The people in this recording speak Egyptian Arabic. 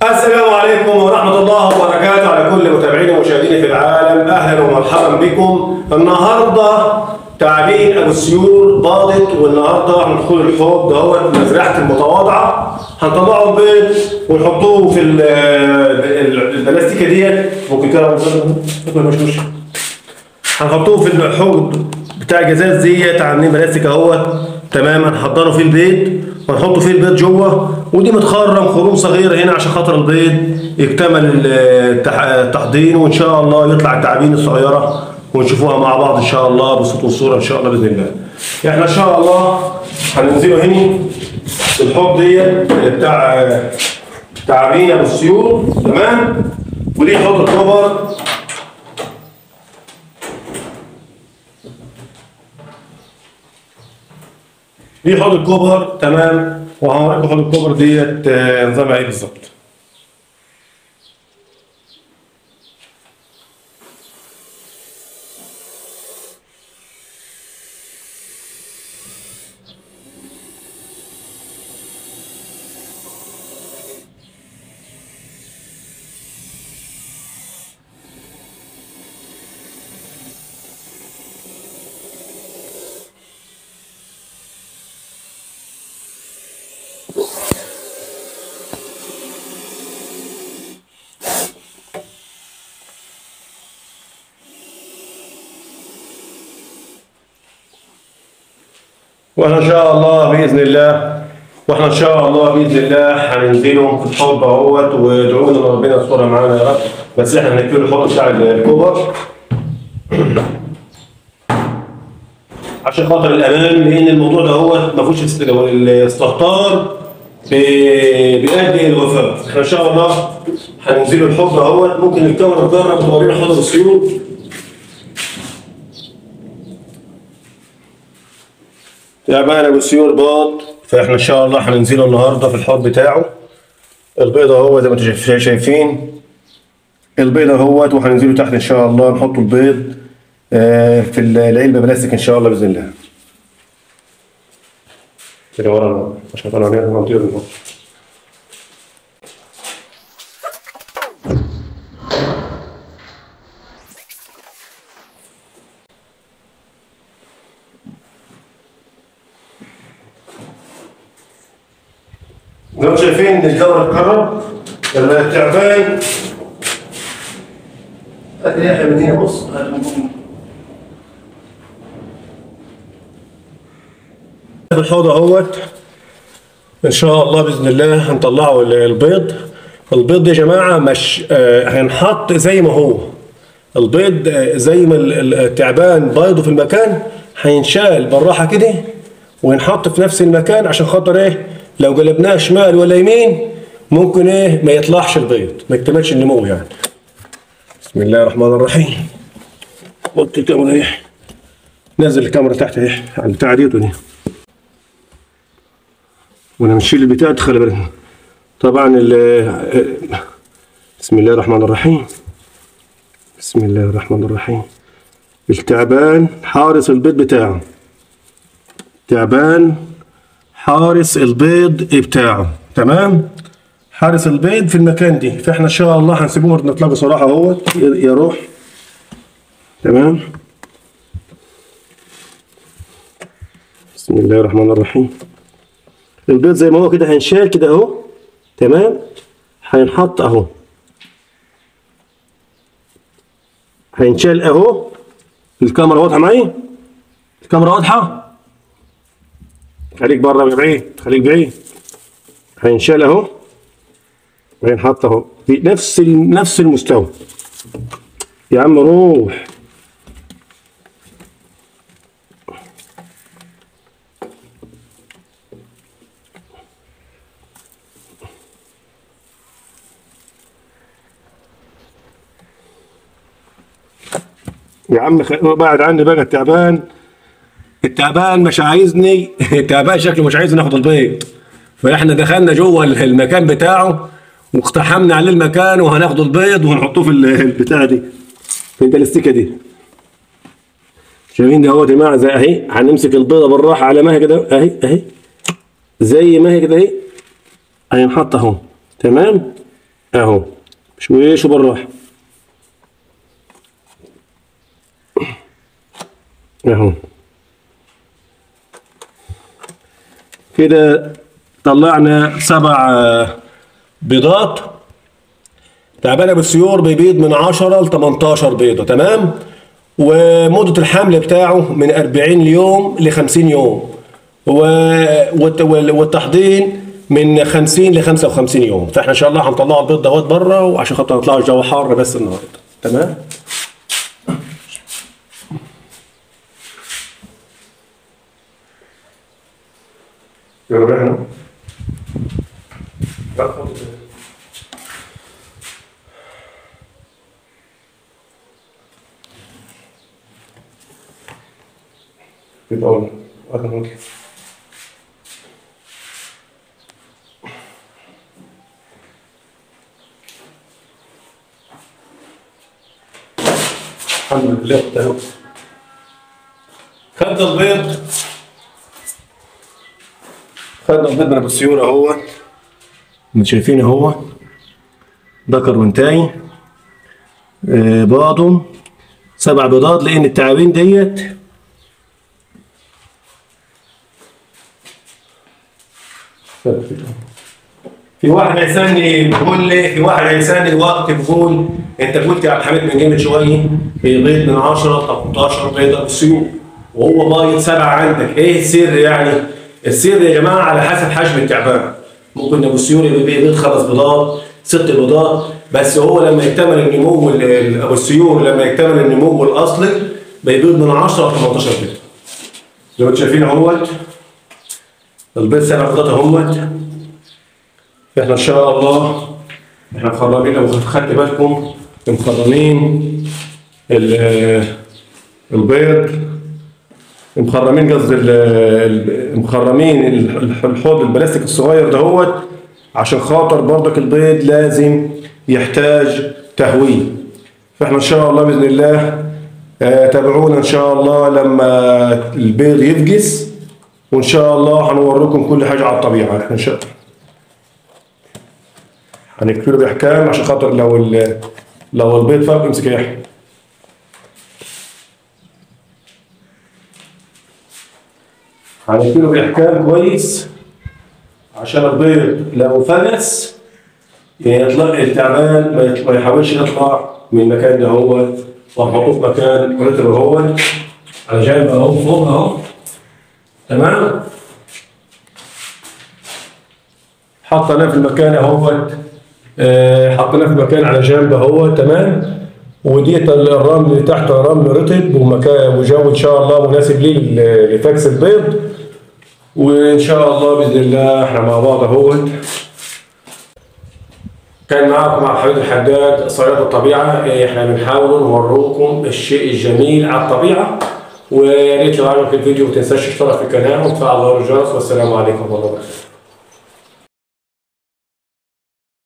السلام عليكم ورحمة الله وبركاته على كل متابعينا ومشاهدينا في العالم أهلا ومرحبا بكم النهاردة تعليم أبو السيول باضت والنهاردة هندخل الحوض دهوت مزرعة المتواضعة هنطلعه البيض ونحطوه في ال- ال- البلاستيكة ديت ممكن كده مش مش هنحطوه في الحوض بتاع الجزاز ديت عاملين بلاستيك اهوت تمام هنحضره فيه البيض ونحطه فيه البيض جوه ودي متخرم خروم صغيره هنا عشان خاطر البيض يكتمل التح- التحضير وان شاء الله يطلع التعابين الصغيره ونشوفوها مع بعض ان شاء الله بالصوت والصوره ان شاء الله باذن الله. احنا ان شاء الله هننزله هنا الحوض ديت بتاع تعابين ابو السيول تمام ودي حوض الكبر دي حوض الكوبر تمام وهوريكم حوض الكوبر ديت آه، نظامها ايه بالظبط واحنا ان شاء الله باذن الله واحنا ان شاء الله باذن الله هننزلهم في الحوض اهوت وادعوا لنا ربنا يسترها معانا يا رب بس احنا هنكفي الحوض بتاع الكوبر عشان خاطر الامان لان الموضوع ده هو ما فيهوش است- الاستهتار بي- بيؤدي الى الوفاه احنا ان شاء الله هننزلوا الحوض اهوت ممكن الكاميرا تجرب تورينا حوض السيول تعبان ابو السيول باض فاحنا ان شاء الله هننزله النهارده في الحوض بتاعه البيض اهو زي ما انتم شايف- شايفين البيض اهوت وهننزله تحت ان شاء الله نحط البيض آه، في العلبه بلاستيك ان شاء الله باذن الله كده ورانا عشان طلع عليها منطقه بالبط. زي ما شايفين ان الكاميرا اتكرر التعبان ادي يا حبيبي بص في الحوض اهوت ان شاء الله باذن الله هنطلعه ال- البيض البيض ده يا جماعه مش آه، هينحط زي ما هو البيض آه، زي ما ال- ال- التعبان بيضه في المكان هينشال بالراحه كده وينحط في نفس المكان عشان خاطر ايه لو قلبناه شمال ولا يمين ممكن ايه ما يطلعش البيض ما يكتملش النمو يعني بسم الله الرحمن الرحيم وطي الكاميرا ايه نزل الكاميرا تحت ايه على البتاعه ديت ودي وانا بنشيل البتاع تخلي بالك طبعا ال بسم الله الرحمن الرحيم بسم الله الرحمن الرحيم التعبان حارس البيض بتاعه تعبان حارس البيض بتاعه تمام حارس البيض في المكان دي فاحنا ان شاء الله هنسيبهم نطلع بصراحه اهو يروح تمام بسم الله الرحمن الرحيم البيض زي ما هو كده هينشال كده اهو تمام هينحط اهو هينشال اهو الكاميرا واضحه معايا الكاميرا واضحه خليك بره يا بعيد خليك بعيد هينشال اهو وهينحط اهو في نفس ال- نفس المستوى يا عم روح يا عم خ... بعد عني بقى التعبان التعبان مش عايزني التعبان شكله مش عايز ناخد البيض فاحنا دخلنا جوه المكان بتاعه واقتحمنا عليه المكان وهناخد البيض وهنحطوه في ال- البتاع دي في البلاستيكه دي شايفين ده اهو يا جماعه زي اهي هنمسك البيضه بالراحه على ما هي كده اهي اهي زي ما هي كده اهي هينحط اهو تمام اهو شويش وبالراحة اهو كده طلعنا سبع آه، بيضات تعبانة بالسيور بيبيض من 10 ل 18 بيضة تمام ومدة الحمل بتاعه من 40 يوم ل 50 يوم و... والت- وال- والتحضير من 50 ل 55 يوم فاحنا ان شاء الله هنطلعوا البيض دوت بره وعشان خاطر نطلعوا الجو حار بس النهارده تمام يلا احنا يبقى أنا ممكن الحمد لله تمام خدنا البيض خدنا البيض من ابو السيور اهو انتوا شايفين اهو ذكر وانتاي آه، بعضهم سبع بيضات لان التعابين ديت في واحد هيسالني بيقول لي في واحد هيسالني الوقت بيقول انت قلت يا عبد الحميد من جيمة شويه بيبيض من 10 ل 18 بيضه بالسيوف وهو بايض سبعه عندك ايه السر يعني؟ السر يا جماعه على حسب حجم التعبان ممكن ابو السيور يبقى بيبيض خمس بيضات ست بيضات بس هو لما يكتمل النمو ال- ال- ابو السيور لما يكتمل النمو الاصلي بيبيض من 10 ل 18 بيضه زي ما انتم شايفين اهوت البيض سبع بيضات اهوت احنا ان شاء الله احنا مخرمين لو خدت بالكم مخرمين ال- البيض مخرمين قصدي ال- ال- مخرمين ال- الحوض البلاستيك الصغير دهوت عشان خاطر برضك البيض لازم يحتاج تهويه فاحنا ان شاء الله باذن الله آه، تابعونا ان شاء الله لما البيض يفقس وان شاء الله هنوريكم كل حاجه على الطبيعه احنا ان شاء الله هنكتب له باحكام عشان خاطر لو ال- لو البيض فاق امسك يا يحيى هنكتب له باحكام كويس عشان البيض لو فلس يطلع التعبان ما يطلع- ما يحاولش يطلع من المكان ده هو وهنحطه في مكان رتب هو على جنب اهو فوق اهو تمام حطيناه في المكان اهوت آه، حطيناه في مكان على جنب اهو تمام وديت الرمل اللي تحت رمل رطب ومكان وجو ان شاء الله مناسب ليه ل- لفكس البيض وان شاء الله باذن الله احنا مع بعض اهوت كان معكم عبد الحميد الحداد صياد الطبيعه إيه، احنا بنحاول نوريكم الشيء الجميل على الطبيعه ويا ريت لو عجبك الفيديو ما تنساش تشترك في القناه وتفعل زر الجرس والسلام عليكم ورحمه الله وبركاته